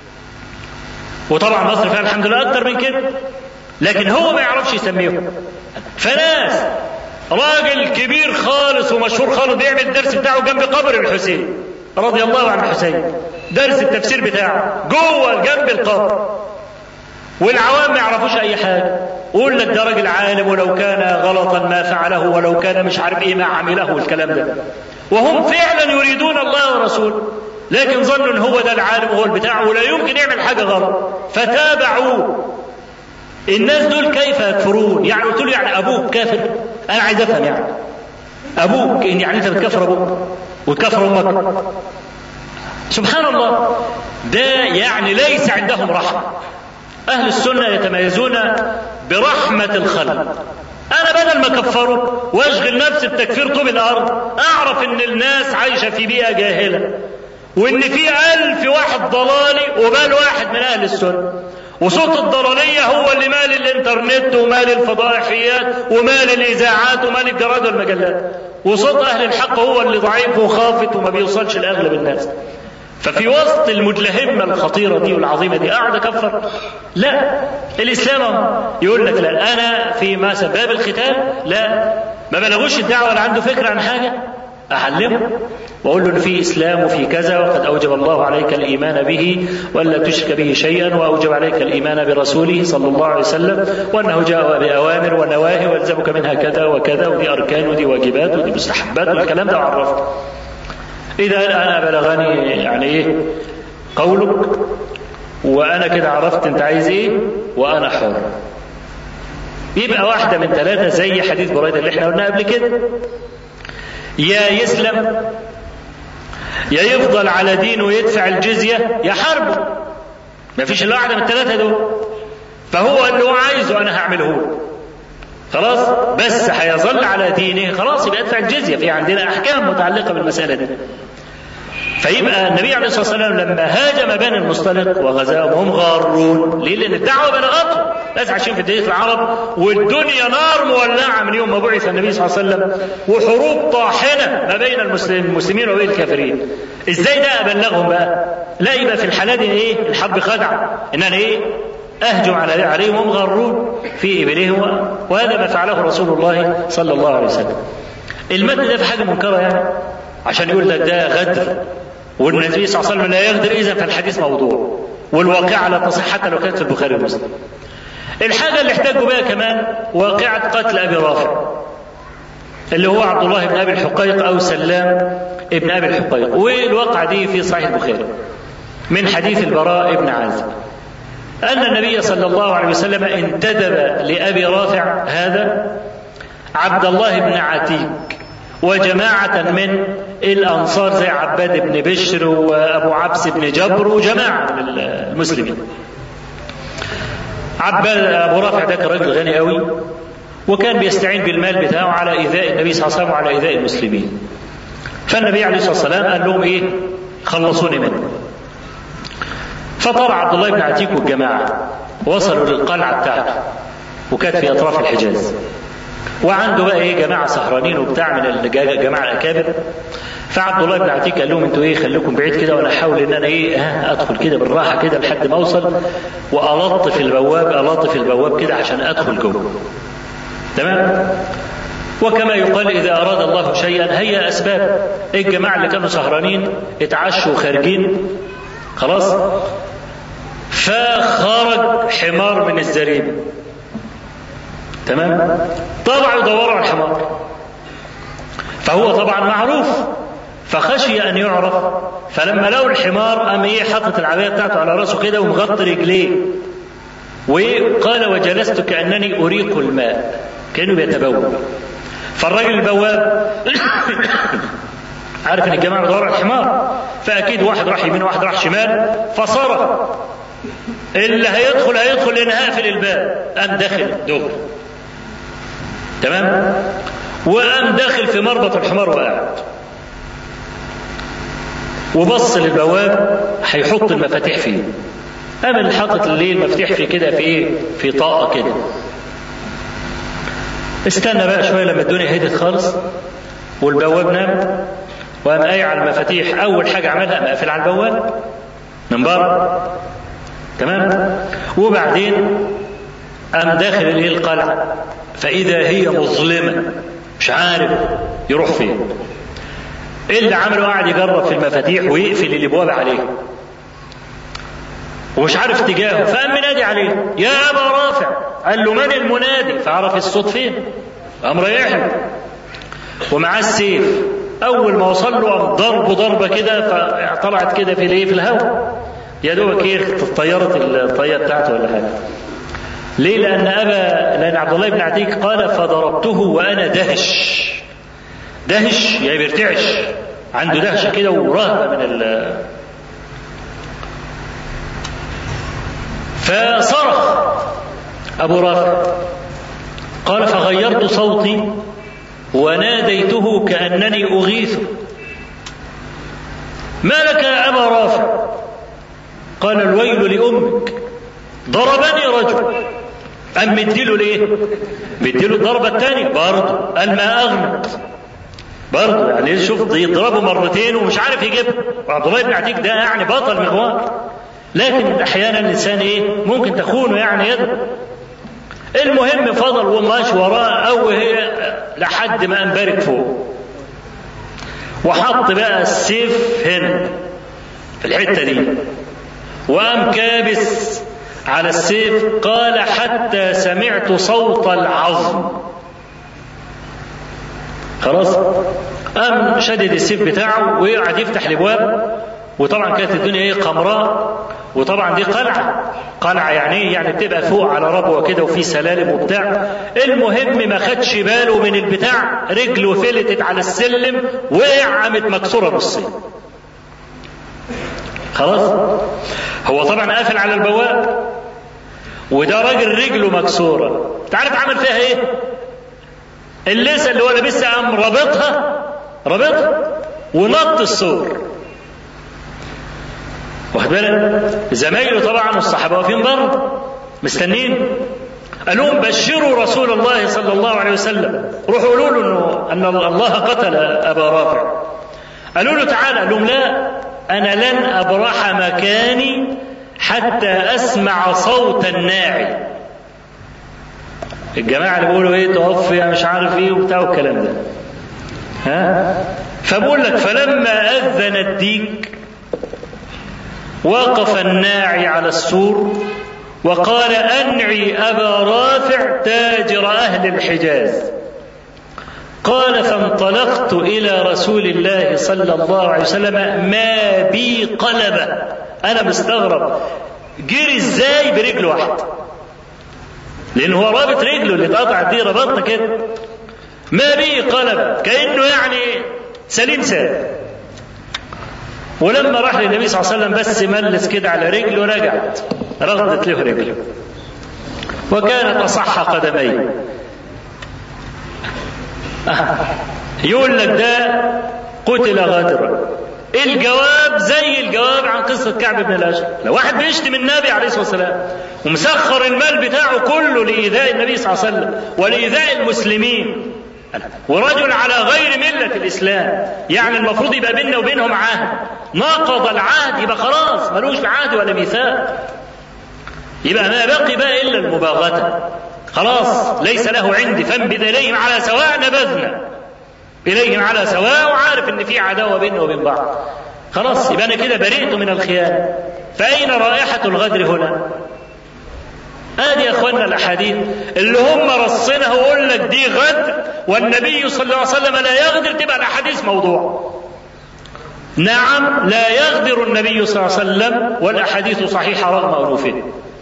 Speaker 2: وطبعا مصر فيها الحمد لله اكتر من كده لكن هو ما يعرفش يسميهم فناس راجل كبير خالص ومشهور خالص بيعمل الدرس بتاعه جنب قبر الحسين رضي الله عن الحسين درس التفسير بتاعه جوه جنب القبر والعوام ما يعرفوش اي حاجه قول لك ده راجل عالم ولو كان غلطا ما فعله ولو كان مش عارف ايه ما عمله الكلام ده وهم فعلا يريدون الله ورسوله لكن ظنوا ان هو ده العالم وهو البتاع ولا يمكن يعمل حاجه غلط فتابعوه الناس دول كيف يكفرون يعني قلت له يعني ابوك كافر انا عايز افهم يعني ابوك يعني انت بتكفر ابوك وتكفر امك سبحان الله ده يعني ليس عندهم رحمه أهل السنة يتميزون برحمة الخلق أنا بدل ما كفره وأشغل نفسي بتكفير طوب الأرض أعرف إن الناس عايشة في بيئة جاهلة وان في الف واحد ضلالي وبال واحد من اهل السنه وصوت الضلالية هو اللي مال الانترنت ومال الفضائحيات ومال الاذاعات ومال الجرائد والمجلات وصوت اهل الحق هو اللي ضعيف وخافت وما بيوصلش لاغلب الناس ففي وسط المدلهمه الخطيره دي والعظيمه دي اقعد اكفر لا الاسلام يقول لك لا انا في مثلا باب الختان لا ما بلغوش الدعوه ولا عنده فكره عن حاجه اعلمه واقول له ان في اسلام وفي كذا وقد اوجب الله عليك الايمان به ولا تشرك به شيئا واوجب عليك الايمان برسوله صلى الله عليه وسلم وانه جاء باوامر ونواهي والزمك منها كذا وكذا ودي اركان ودي واجبات ودي مستحبات والكلام ده عرفته إذا أنا بلغني يعني إيه قولك وأنا كده عرفت أنت عايز إيه وأنا حر يبقى واحدة من ثلاثة زي حديث بريدة اللي احنا قلناه قبل كده يا يسلم يا يفضل على دينه ويدفع الجزية يا حربه ما فيش إلا واحدة من الثلاثة دول فهو اللي هو عايزه أنا هعمله له خلاص بس هيظل على دينه خلاص يبقى ادفع الجزيه في عندنا احكام متعلقه بالمساله دي فيبقى النبي عليه الصلاه والسلام لما هاجم بني المصطلق وغزاهم هم غارون ليه؟ لان الدعوه بلغتهم ناس عايشين في جزيره العرب والدنيا نار مولعه من يوم ما بعث النبي صلى الله عليه وسلم وحروب طاحنه ما بين المسلمين وبين الكافرين ازاي ده ابلغهم بقى؟ لا يبقى في الحاله دي ايه؟ الحرب خدعه ان انا ايه؟ أهجم على عليهم هم غارون في إبلهم وهذا ما فعله رسول الله صلى الله عليه وسلم المد ده في حاجة منكرة يعني عشان يقول لك ده غدر والنبي صلى الله عليه وسلم لا يغدر إذا فالحديث موضوع والواقعة لا تصح حتى لو كانت في البخاري ومسلم الحاجة اللي احتاجوا بها كمان واقعة قتل أبي رافع اللي هو عبد الله بن أبي الحقيق أو سلام ابن أبي الحقيق والواقعة دي في صحيح البخاري من حديث البراء بن عازب أن النبي صلى الله عليه وسلم انتدب لأبي رافع هذا عبد الله بن عتيق وجماعة من الأنصار زي عباد بن بشر وأبو عبس بن جبر وجماعة من المسلمين عباد أبو رافع ده كان راجل غني قوي وكان بيستعين بالمال بتاعه على إيذاء النبي صلى الله عليه وسلم وعلى إيذاء المسلمين فالنبي عليه الصلاة والسلام قال لهم إيه خلصوني منه فطلع عبد الله بن عتيق والجماعة وصلوا للقلعة بتاعته وكانت في أطراف الحجاز وعنده بقى ايه جماعه سهرانين وبتاع من الجماعه الاكابر فعبد الله بن عتيق قال لهم انتوا ايه خليكم بعيد كده وانا احاول ان انا ايه ها ادخل كده بالراحه كده لحد ما اوصل والطف البواب الطف البواب كده عشان ادخل جوه تمام وكما يقال اذا اراد الله شيئا هيا اسباب الجماعه اللي كانوا سهرانين اتعشوا خارجين خلاص فخرج حمار من الزريبه تمام طلعوا يدوروا على الحمار فهو طبعا معروف فخشي ان يعرف فلما لقوا الحمار قام ايه حاطط العبايه بتاعته على راسه كده ومغطي رجليه وقال وجلست كانني اريق الماء كانه بيتبول فالراجل البواب عارف ان الجماعه بيدوروا على الحمار فاكيد واحد راح يمين وواحد راح شمال فصرخ اللي هيدخل هيدخل لان هقفل الباب قام داخل دغري تمام وقام داخل في مربط الحمار وقاعد وبص للبواب هيحط المفاتيح فيه قام حاطط اللي المفتاح في كده في ايه في طاقه كده استنى بقى شويه لما الدنيا هدت خالص والبواب نام وقام قايع على المفاتيح اول حاجه عملها مقفل على البواب من بره تمام وبعدين قام داخل الايه القلعه فاذا هي مظلمه مش عارف يروح فين ايه اللي عمله قاعد يجرب في المفاتيح ويقفل الابواب عليه ومش عارف اتجاهه فقام منادي عليه يا ابا رافع قال له من المنادي فعرف الصوت فين قام رايح له ومعاه السيف اول ما وصل له قام ضربه ضربه كده فطلعت كده في الايه في الهواء يا دوبك ايه طيرت الطيه بتاعته ولا حاجه ليه؟ لأن أبا لأن عبد الله بن عتيق قال فضربته وأنا دهش دهش يعني بيرتعش عنده دهشة كده ورهبة من ال فصرخ أبو رافع قال فغيرت صوتي وناديته كأنني أغيثه ما لك يا أبا رافع قال الويل لأمك ضربني رجل أم مديله ليه مديله الضربة الثانية برضه قال ما أغنت برضه يعني شوف يضربه مرتين ومش عارف يجيبها وعبد الله بن عتيق ده يعني بطل مغوار لكن احيانا الانسان ايه ممكن تخونه يعني يده المهم فضل وماشي وراه او هي لحد ما انبرك فوق وحط بقى السيف هنا في الحته دي وقام كابس على السيف قال حتى سمعت صوت العظم خلاص قام شدد السيف بتاعه وقعد يفتح الابواب وطبعا كانت الدنيا ايه قمراء وطبعا دي قلعه قلعه يعني ايه يعني بتبقى فوق على ربوه كده وفي سلالم وبتاع المهم ما خدش باله من البتاع رجله فلتت على السلم وقع قامت مكسوره نصين خلاص هو طبعا قافل على البواب وده راجل رجله مكسوره تعرف عمل فيها ايه الليسه اللي هو لابسها قام رابطها رابطها ونط السور واخد بالك زمايله طبعا والصحابه واقفين بره مستنين قال لهم بشروا رسول الله صلى الله عليه وسلم روحوا قولوا له انه ان الله قتل ابا رافع قالوا له تعالى قال لهم لا انا لن ابرح مكاني حتى اسمع صوت الناعي الجماعه اللي بيقولوا ايه توفي مش عارف ايه وبتاع والكلام ده ها فبقول لك فلما اذن الديك وقف الناعي على السور وقال انعي ابا رافع تاجر اهل الحجاز قال فانطلقت الى رسول الله صلى الله عليه وسلم ما بي قلبه انا مستغرب جري ازاي برجل واحده لان هو رابط رجله اللي اتقطعت دي ربطنا كده ما بي قلبه كانه يعني سليم سالم ولما راح للنبي صلى الله عليه وسلم بس ملس كده على رجله رجعت رغدت له رجله وكانت اصح قدميه يقول لك ده قتل غدرا الجواب زي الجواب عن قصة كعب بن الأشهر لو واحد بيشتم النبي عليه الصلاة والسلام ومسخر المال بتاعه كله لإيذاء النبي صلى الله عليه وسلم ولإيذاء المسلمين ورجل على غير ملة الإسلام يعني المفروض يبقى بيننا وبينهم عهد ناقض العهد يبقى خلاص ملوش عهد ولا ميثاق يبقى ما بقي بقى إلا المباغتة خلاص ليس له عندي فانبذ إليهم على سواء نبذنا إليهم على سواء وعارف إن في عداوة بيننا وبين بعض خلاص يبقى أنا كده برئت من الخيانة فأين رائحة الغدر هنا؟ ادي يا اخوانا الاحاديث اللي هم رصينها ويقول لك دي غدر والنبي صلى الله عليه وسلم لا يغدر تبقى الاحاديث موضوع نعم لا يغدر النبي صلى الله عليه وسلم والاحاديث صحيحه رغم انوفه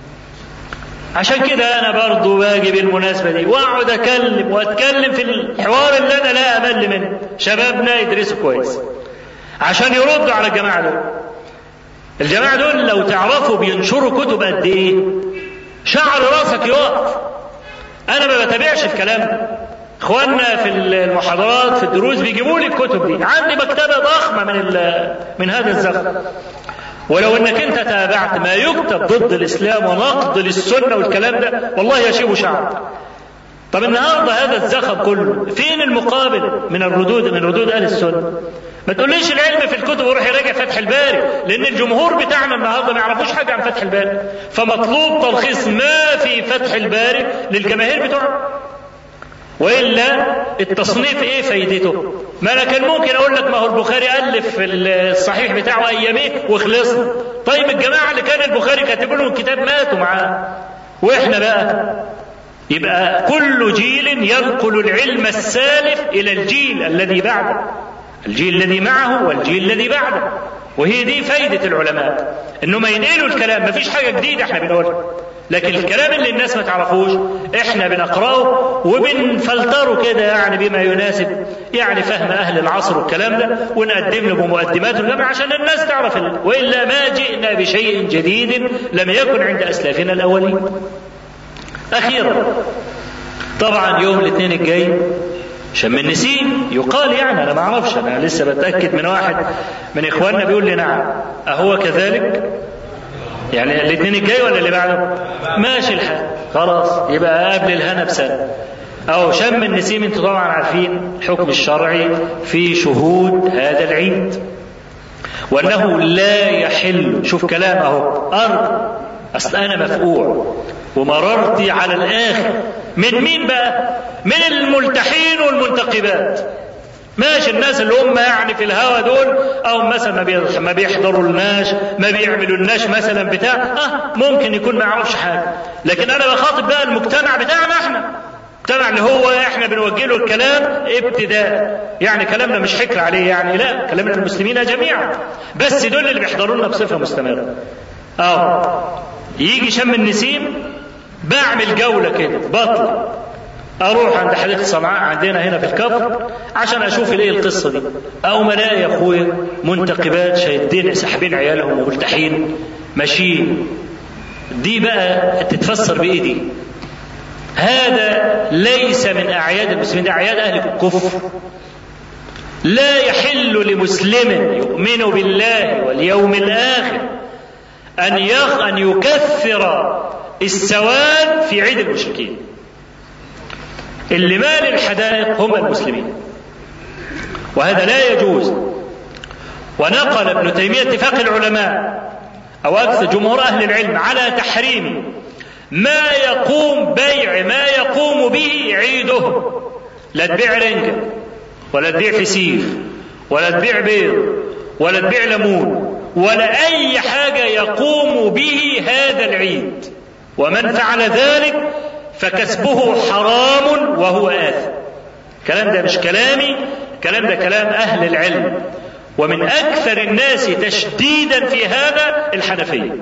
Speaker 2: عشان كده انا برضو باجي بالمناسبه دي واقعد اكلم واتكلم في الحوار اللي انا لا امل منه شبابنا يدرسوا كويس عشان يردوا على الجماعه دول الجماعه دول لو تعرفوا بينشروا كتب قد ايه شعر راسك يقف انا ما بتابعش الكلام ده اخواننا في المحاضرات في الدروس بيجيبوا لي الكتب دي عندي مكتبه ضخمه من من هذا الزخم ولو انك انت تابعت ما يكتب ضد الاسلام ونقد للسنه والكلام ده والله يشيب شعر طب النهارده هذا الزخم كله فين المقابل من الردود من ردود اهل السنه ما تقوليش العلم في الكتب وروح يراجع فتح الباري لان الجمهور بتاعنا النهارده ما يعرفوش حاجه عن فتح الباري فمطلوب تلخيص ما في فتح الباري للجماهير بتوعه والا التصنيف ايه فايدته؟ ما انا كان ممكن اقول لك ما هو البخاري الف الصحيح بتاعه اياميه وخلصنا. طيب الجماعه اللي كان البخاري كاتب لهم الكتاب ماتوا معاه. واحنا بقى يبقى كل جيل ينقل العلم السالف الى الجيل الذي بعده. الجيل الذي معه والجيل الذي بعده. وهي دي فايدة العلماء انهم ينقلوا الكلام ما فيش حاجة جديدة احنا بنقولها لكن الكلام اللي الناس ما تعرفوش احنا بنقراه وبنفلتره كده يعني بما يناسب يعني فهم اهل العصر والكلام ده ونقدم له مقدمات والجمع عشان الناس تعرف والا ما جئنا بشيء جديد لم يكن عند اسلافنا الاولين اخيرا طبعا يوم الاثنين الجاي شم النسيم يقال يعني انا ما اعرفش انا لسه بتاكد من واحد من اخواننا بيقول لي نعم اهو كذلك يعني الاثنين الجاي ولا اللي بعده ماشي الحال خلاص يبقى قبل الهنا بسنه أو شم النسيم أنتم طبعا عارفين الحكم الشرعي في شهود هذا العيد وأنه لا يحل شوف كلام أهو أرض أصل أنا مفقوع ومررتي على الآخر من مين بقى؟ من الملتحين والمنتقبات ماشي الناس اللي هم يعني في الهوا دول او مثلا ما بيحضروا لناش ما بيعملوا لناش مثلا بتاع اه ممكن يكون ما يعرفش حاجه لكن انا بخاطب بقى المجتمع بتاعنا احنا المجتمع اللي هو احنا بنوجه له الكلام ابتداء يعني كلامنا مش حكر عليه يعني لا كلامنا المسلمين جميعا بس دول اللي بيحضروا لنا بصفه مستمره اه يجي شم النسيم بعمل جوله كده بطل اروح عند حديقه صنعاء عندنا هنا في الكفر عشان اشوف الايه القصه دي او ما الاقي يا اخويا منتقبات شايدين ساحبين عيالهم وملتحين ماشيين دي بقى تتفسر بايه دي هذا ليس من اعياد المسلمين ده اعياد اهل الكفر لا يحل لمسلم يؤمن بالله واليوم الاخر ان يخ ان يكفر السواد في عيد المشركين اللي مال الحدائق هم المسلمين وهذا لا يجوز ونقل ابن تيمية اتفاق العلماء أو أكثر جمهور أهل العلم على تحريم ما يقوم بيع ما يقوم به عيده لا تبيع رنجة ولا تبيع فسيخ ولا تبيع بيض ولا تبيع ليمون ولا أي حاجة يقوم به هذا العيد ومن فعل ذلك فكسبه حرام وهو آثم الكلام ده مش كلامي الكلام ده كلام أهل العلم ومن أكثر الناس تشديدا في هذا الحنفية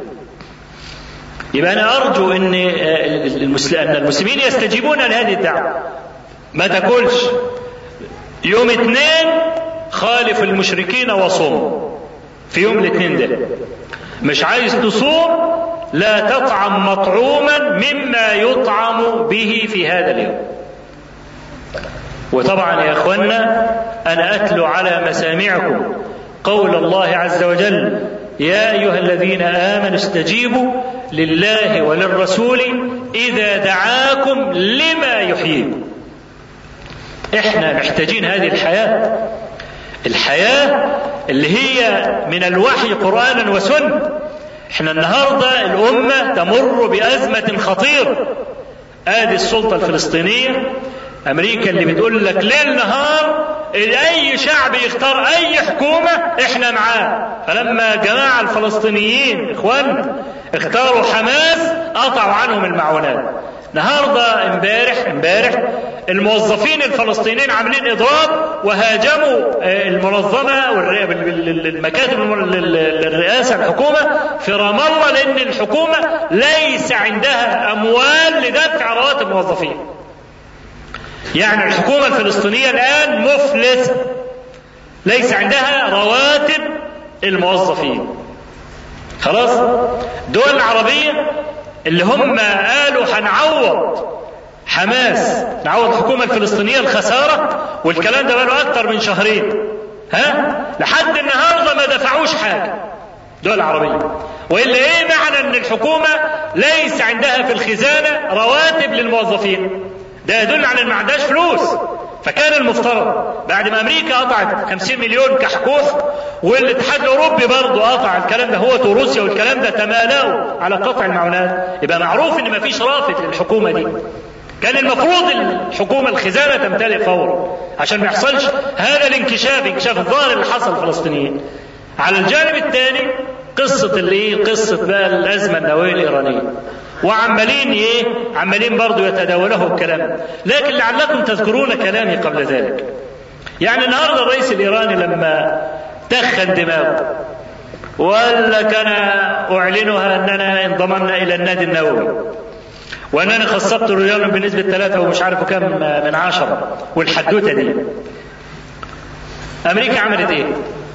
Speaker 2: يبقى أنا أرجو أن أن المسلمين يستجيبون لهذه الدعوة ما تاكلش يوم اثنين خالف المشركين وصوم في يوم الاثنين ده مش عايز تصوم لا تطعم مطعوما مما يطعم به في هذا اليوم وطبعا يا اخوانا انا اتلو على مسامعكم قول الله عز وجل يا ايها الذين امنوا استجيبوا لله وللرسول اذا دعاكم لما يحييكم احنا محتاجين هذه الحياه الحياه اللي هي من الوحي قرانا وسنه احنا النهارده الامه تمر بازمه خطيره ادي السلطه الفلسطينيه امريكا اللي بتقول لك ليل نهار اي شعب يختار اي حكومه احنا معاه فلما جماعه الفلسطينيين اخوان اختاروا حماس قطعوا عنهم المعونات النهارده امبارح امبارح الموظفين الفلسطينيين عاملين اضراب وهاجموا المنظمه المكاتب الرئاسه الحكومه في رام الله لان الحكومه ليس عندها اموال لدفع رواتب الموظفين. يعني الحكومه الفلسطينيه الان مفلسه ليس عندها رواتب الموظفين. خلاص؟ دول العربيه اللي هم قالوا هنعوض حماس نعوض الحكومة الفلسطينية الخسارة والكلام ده بقاله أكتر من شهرين ها لحد النهاردة ما دفعوش حاجة دول عربية وإلا إيه معنى أن الحكومة ليس عندها في الخزانة رواتب للموظفين ده يدل على أن ما عندهاش فلوس فكان المفترض بعد ما امريكا قطعت 50 مليون كحكوح والاتحاد الاوروبي برضه قطع الكلام ده هو وروسيا والكلام ده تمالوا على قطع المعونات يبقى معروف ان مفيش رافد للحكومه دي كان المفروض الحكومه الخزانه تمتلئ فورا عشان ما يحصلش هذا الانكشاف انكشاف الظاهر اللي حصل للفلسطينيين على الجانب الثاني قصه اللي ايه قصه بقى الازمه النوويه الايرانيه وعمالين ايه عمالين برضه يتداولوا الكلام لكن لعلكم تذكرون كلامي قبل ذلك يعني النهارده الرئيس الايراني لما تخن دماغه وقال لك انا اعلنها اننا انضممنا الى النادي النووي وانني خصبت الريال بنسبه ثلاثة ومش عارف كم من عشرة والحدوته دي امريكا عملت ايه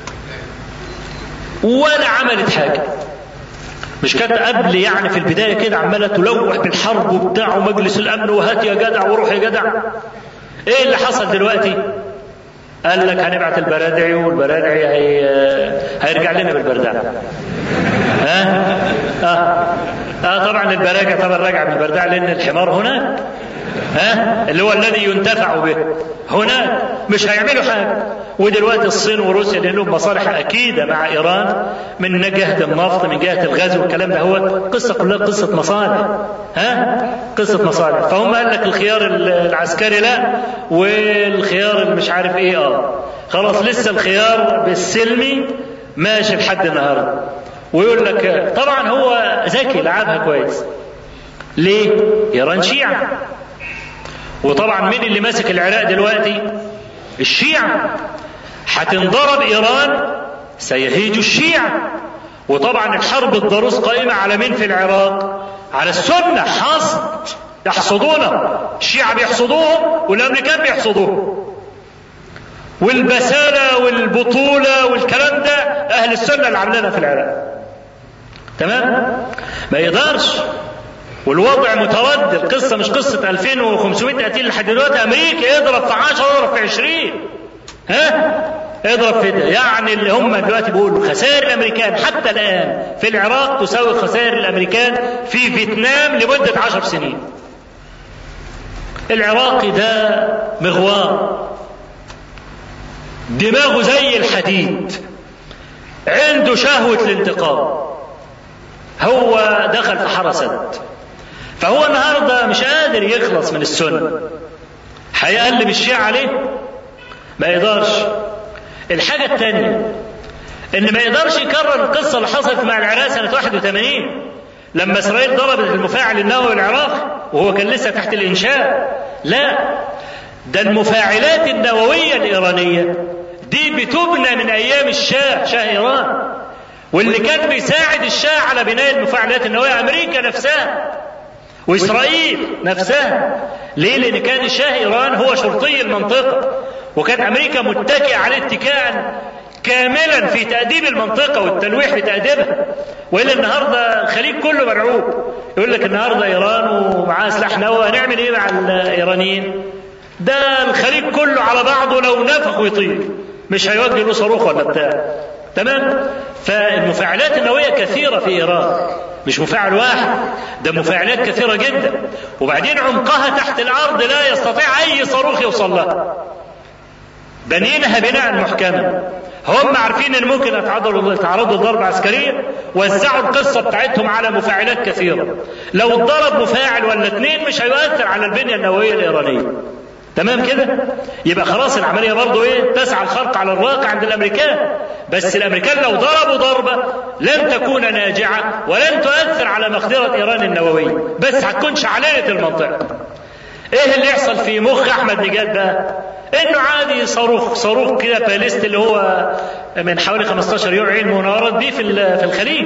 Speaker 2: ولا عملت حاجه مش كانت قبل يعني في البدايه كده عماله تلوح بالحرب وبتاع ومجلس الامن وهات يا جدع وروح يا جدع ايه اللي حصل دلوقتي قال لك هنبعت البرادعي والبرادعي هي... هيرجع لنا بالبردعه ها اه اه طبعا البراجع طبعا راجع بالبردعه لان الحمار هناك ها اللي هو الذي ينتفع به هناك مش هيعملوا حاجه ودلوقتي الصين وروسيا لهم مصالح اكيده مع ايران من جهه النفط من جهه الغاز والكلام ده هو قصه كلها قصه مصالح ها قصه مصالح فهم قال لك الخيار العسكري لا والخيار اللي مش عارف ايه اه خلاص لسه الخيار بالسلمي ماشي لحد النهارده ويقول لك طبعا هو ذكي لعبها كويس ليه؟ ايران شيعه وطبعا مين اللي ماسك العراق دلوقتي؟ الشيعة هتنضرب إيران سيهيج الشيعة وطبعا الحرب الضروس قائمة على مين في العراق؟ على السنة حصد يحصدونه الشيعة بيحصدوهم والأمريكان بيحصدوهم والبسالة والبطولة والكلام ده أهل السنة اللي عاملينها في العراق تمام؟ ما يقدرش والوضع متردد القصه مش قصه 2500 قتيل لحد دلوقتي امريكا يضرب في 10 يضرب في 20 ها اضرب في ده يعني اللي هم دلوقتي بيقولوا خسائر الامريكان حتى الان في العراق تساوي خسائر الامريكان في فيتنام لمده 10 سنين العراقي ده مغوار دماغه زي الحديد عنده شهوة الانتقام هو دخل في حرسد فهو النهارده مش قادر يخلص من السنه هيقلب الشيعة عليه ما يقدرش الحاجة الثانية إن ما يقدرش يكرر القصة اللي حصلت مع العراق سنة 81 لما إسرائيل ضربت المفاعل النووي العراقي وهو كان لسه تحت الإنشاء لا ده المفاعلات النووية الإيرانية دي بتبنى من أيام الشاه شاه إيران واللي كان بيساعد الشاه على بناء المفاعلات النووية أمريكا نفسها وإسرائيل نفسها ليه؟ لأن كان الشاه إيران هو شرطي المنطقة وكانت أمريكا متكئة عليه اتكاء كاملا في تأديب المنطقة والتلويح في تأديبها وإلى النهاردة الخليج كله مرعوب يقول لك النهاردة إيران ومعاها سلاح نووي هنعمل إيه مع الإيرانيين ده الخليج كله على بعضه لو نفخ ويطير مش هيوجه له صاروخ ولا بتاع تمام فالمفاعلات النووية كثيرة في إيران مش مفاعل واحد ده مفاعلات كثيرة جدا وبعدين عمقها تحت الأرض لا يستطيع أي صاروخ يوصل لها بنينها بناء محكما هم عارفين ان ممكن يتعرضوا يتعرضوا لضربة عسكرية وزعوا القصة بتاعتهم على مفاعلات كثيرة لو اتضرب مفاعل ولا اثنين مش هيؤثر على البنية النووية الإيرانية تمام كده يبقى خلاص العملية برضو ايه تسعى الخرق على الواقع عند الامريكان بس الامريكان لو ضربوا ضربة لن تكون ناجعة ولن تؤثر على مقدرة ايران النووية بس هتكون شعلانة المنطقة ايه اللي يحصل في مخ احمد نجاد ده انه عادي صاروخ صاروخ كده باليست اللي هو من حوالي 15 يوم عين مناورات بيه في في الخليج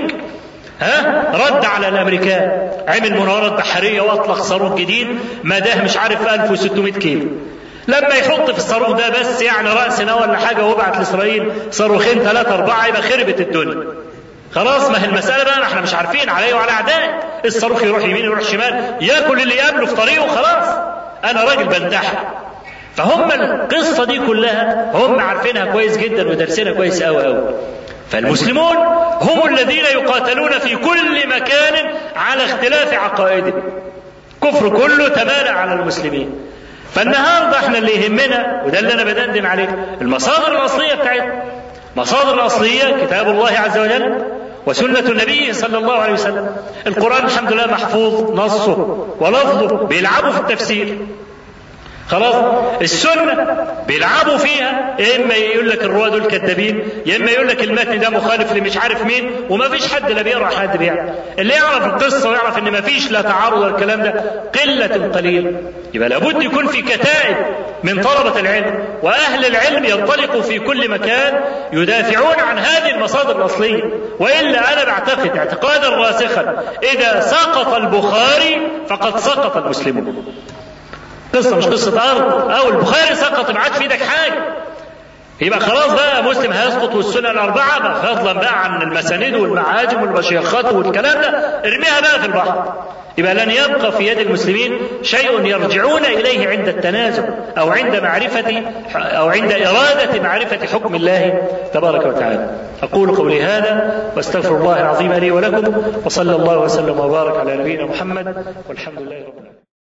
Speaker 2: ها رد على الامريكان عمل مناورات بحريه واطلق صاروخ جديد مداه مش عارف 1600 كيلو لما يحط في الصاروخ ده بس يعني راس نوى ولا حاجه ويبعت لاسرائيل صاروخين ثلاثه اربعه يبقى خربت الدنيا خلاص ما هي المسألة بقى احنا مش عارفين عليه وعلى أعدائه الصاروخ يروح يمين يروح شمال ياكل اللي يقابله في طريقه خلاص أنا راجل بنتحر فهم القصة دي كلها هم عارفينها كويس جدا ودارسينها كويس أوي أوي فالمسلمون هم الذين يقاتلون في كل مكان على اختلاف عقائدهم كفر كله تمالى على المسلمين فالنهارده احنا اللي يهمنا وده اللي انا بدندن عليه المصادر الاصليه بتاعتنا مصادر الاصليه كتاب الله عز وجل وسنة النبي صلى الله عليه وسلم القرآن الحمد لله محفوظ نصه ولفظه بيلعبوا في التفسير خلاص السنة بيلعبوا فيها يا إما يقول لك الرواة دول كذابين يا إما يقول لك المتن ده مخالف لمش عارف مين وما فيش حد لا بيقرأ حد بيعرف اللي يعرف القصة ويعرف إن ما فيش لا تعارض ولا الكلام ده قلة قليلة يبقى لابد يكون في كتائب من طلبة العلم وأهل العلم ينطلقوا في كل مكان يدافعون عن هذه المصادر الأصلية وإلا أنا بعتقد اعتقادا راسخا إذا سقط البخاري فقد سقط المسلمون قصة مش قصة أرض أو البخاري سقط ما عادش في ايدك حاجة يبقى خلاص بقى مسلم هيسقط والسنن الأربعة بقى فضلا بقى عن المسانيد والمعاجم والمشيخات والكلام ده ارميها بقى في البحر يبقى لن يبقى في يد المسلمين شيء يرجعون إليه عند التنازع أو عند معرفة أو عند إرادة معرفة حكم الله تبارك وتعالى أقول قولي هذا واستغفر الله العظيم لي ولكم وصلى الله وسلم وبارك على نبينا محمد والحمد لله رب